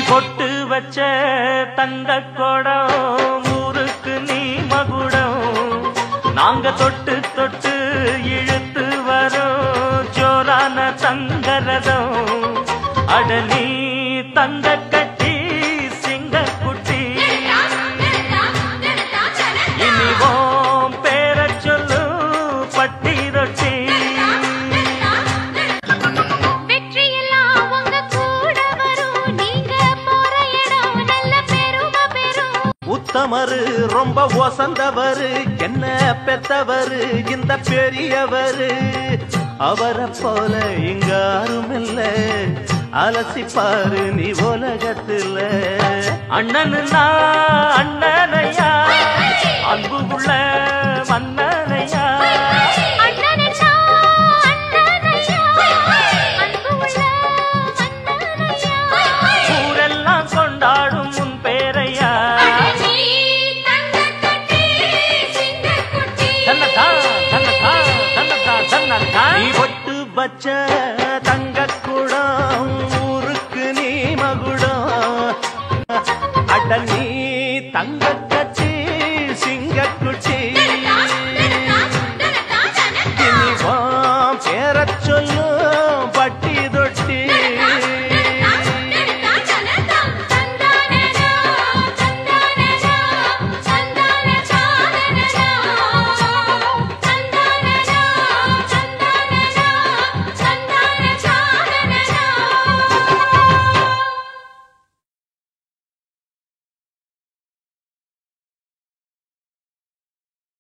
பொட்டு வச்ச தங்க குடம் ஊருக்கு நீ மகுடம் நாங்க தொட்டு தொட்டு இழுத்து வரோம் ஜோரான தங்கரதம் அட நீ தங்க கட்டி சிங்க குட்டி இனிவோம் பேர சொல்லு பட்டி ரொட்டி வெற்றியெல்லாம் உங்க கூட வரும் நீங்க போற இடம் நல்ல பெருமை பெறும் உத்தமரு ரொம்ப ஒசந்தவரு என்ன பெத்தவரு இந்த பெரியவரு அவரை போல இங்க யாருமில்ல அலசிப்பாரு நீ உலகத்துல அண்ணனுனா அண்ணனையா அன்பு உள்ள மன்னனையா அண்ணனென்னா அண்ணனையா அன்பு உள்ள மன்னனையா ஊரெல்லாம் கொண்டாடும் உன் பேரையா நீ தங்க கட்டி சிங்க குட்டி தன்னதா தன்னதா தன்னதா தன்னதா நீ ஒட்டு வச்ச